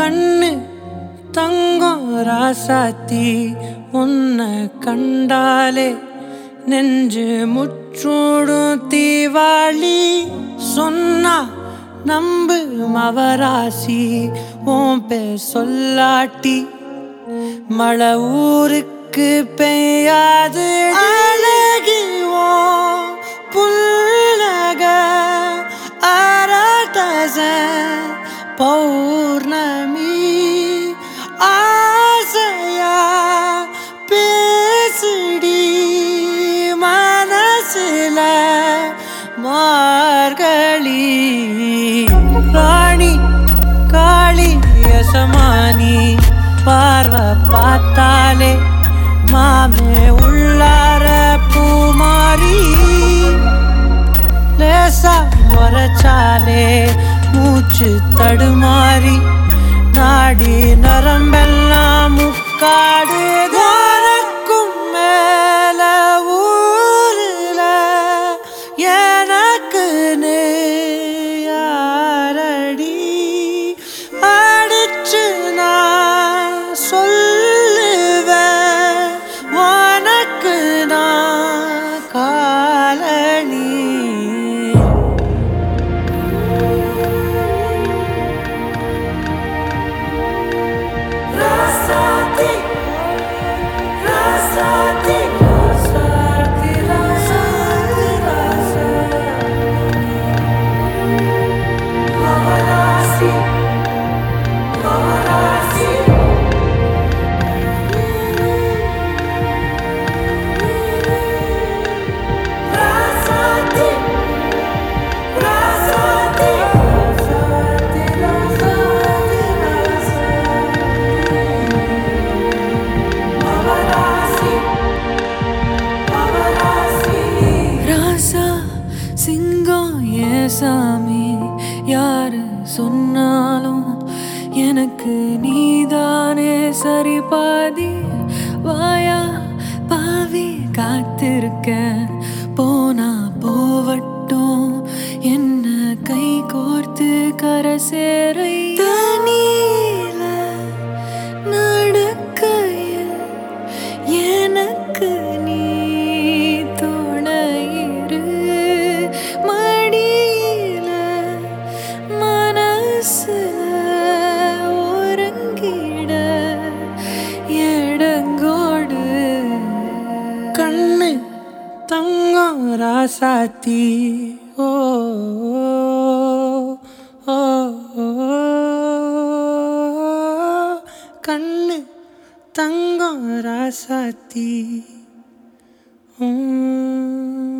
கண்ணு தங்கம் ராசாத்தி உன்னை கண்டாலே நெஞ்சு முற்றோடும் தீவாளி சொன்னா நம்பு மவராசி உன் பேர் சொல்லாட்டி மழை ஊருக்கு பெய்யாது அழகி உன் புல்லக அரட்டச பௌர்ணமி ஆசையா பேசுடி மனசுல மார்கழி ராணி காளி யசமானி பார்வை பார்த்தாலே மாமே உள்ளார பூமாரி லேசா முறைச்சாலே மூச்சு தடுமாறி நாடி நரம்பெல்லாம் முக்காடு தானக்கும் மேல ஊருல எனக்கு யாரடி அடிச்சு நான் சொல்லுவேன் உனக்கு நான் colony Rasati, Rasati, Rasati, Rasati, Rasati, Rasati, Rasati, Rasati, Rasati, Rasati, ராசா சிங்கம் ஏன் சாமி யாரு சொன்னாலும் எனக்கு நீதானே சரி பாதி வாயா பாவி காத்திருக்க போனா போவட்டும் என்ன கை கோர்த்து கரை சேரை தனியில நடக்கையில் எனக்கு நீ துணையிரு மடியில மனசுல ஒருங்கிட இடங்கோடு கண்ணு தங்கம் ராசாத்தி ஓ ஓ, ஓ, கண்ணு தங்கம் ராசாத்தி உம்.